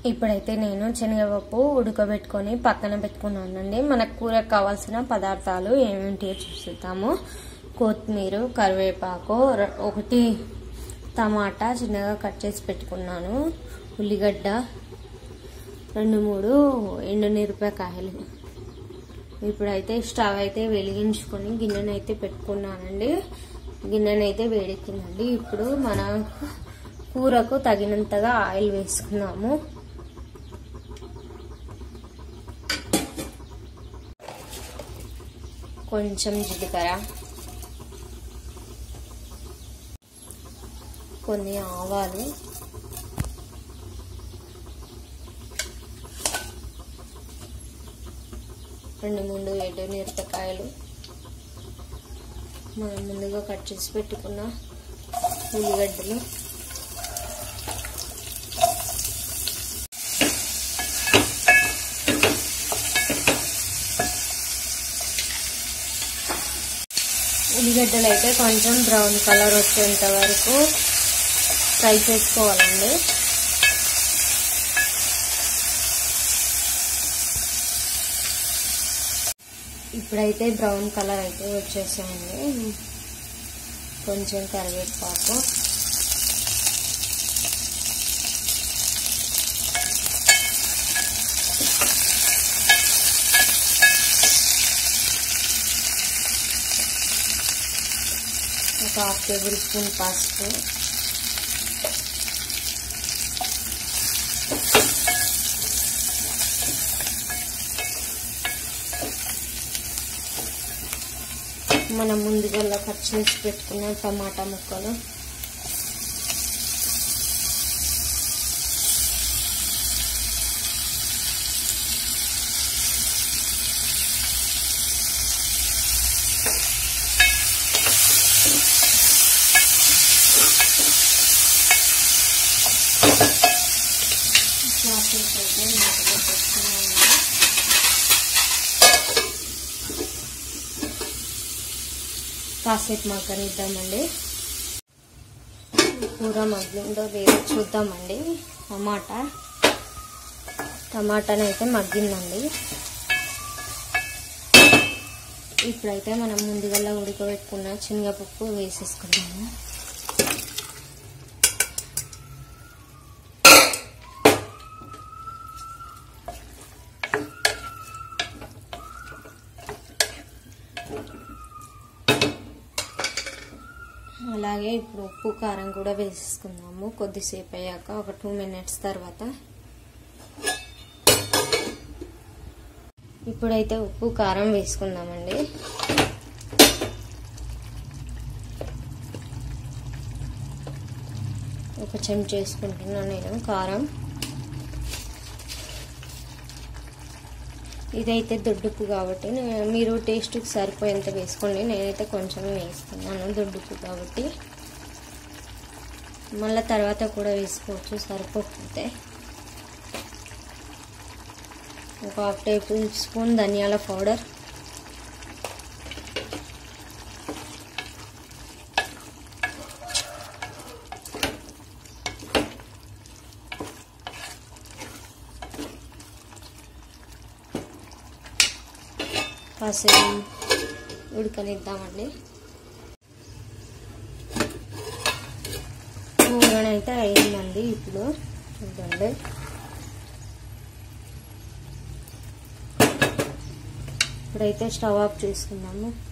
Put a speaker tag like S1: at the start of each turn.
S1: ఇప్పుడైతే నేను శనగపప్పు ఉడకబెట్టుకొని పక్కన పెట్టుకున్నానండి మనకు కూరకు కావాల్సిన పదార్థాలు ఏమిటియో చూసేద్దాము కొత్తిమీర కరివేపాకు ర- ఒకటి టమాటా చిన్నగా కట్ చేసి పెట్టుకున్నాను ఉల్లిగడ్డ రెండు మూడు ఎండుమిరపకాయలు ఇప్పుడైతే స్టవ్ అయితే వెలిగించుకొని గిన్నెనైతే పెట్టుకున్నానండి గిన్నెనైతే వేడెక్కిందండి ఇప్పుడు మన కూరకు తగినంతగా ఆయిల్ వేసుకున్నాము కొంచెం జీలకర్ర కొన్ని ఆవాలు రెండు మూడు ఎండు మిరపకాయలు మనం ముందుగా కట్ చేసి పెట్టుకున్న ఉల్లిగడ్డలు ఉల్లిగడ్డలు అయితే కొంచెం బ్రౌన్ కలర్ వచ్చేంత వరకు ఫ్రై చేసుకోవాలండి ఇప్పుడైతే బ్రౌన్ కలర్ అయితే వచ్చేసాయండి కొంచెం కరివేపాకు ఒక హాఫ్ టేబుల్ స్పూన్ పసుపు మనం ముందుగా కట్ చేసి పెట్టుకున్న టమాటా ముక్కలు ప్రాసెస్ అయితే నీట్గా పెట్టుకున్నాను కాసేపు మగ్గనిద్దామండి కూర మగ్గిందో లేదో చూద్దామండి టమాటా టమాటాని అయితే మగ్గిందండి ఇప్పుడైతే మనం ముందుగా ఉడకబెట్టుకున్న శనగపప్పు వేసేసుకుందాము అలాగే ఇప్పుడు ఉప్పు కారం కూడా వేసేసుకుందాము కొద్దిసేపు అయ్యాక ఒక టూ మినిట్స్ తర్వాత ఇప్పుడైతే ఉప్పు కారం వేసుకుందామండి ఒక చెంచా వేసుకుంటున్నాను నేను కారం ఇదైతే దొడ్డుప్పు కాబట్టి నే- మీరు టేస్ట్కి సరిపోయేంత వేసుకోండి నేనైతే కొంచెం వేస్తున్నాను దొడ్డుప్పు కాబట్టి మళ్ళీ తర్వాత కూడా వేసుకోవచ్చు సరిపోకపోతే ఒక హాఫ్ టేబుల్ స్పూన్ ధనియాల పౌడర్ కాసేపు ఉడకనిద్దామండి కూరనైతే అయిందండి ఇప్పుడు చూడండి ఇప్పుడైతే స్టవ్ ఆఫ్ చేసుకుందాము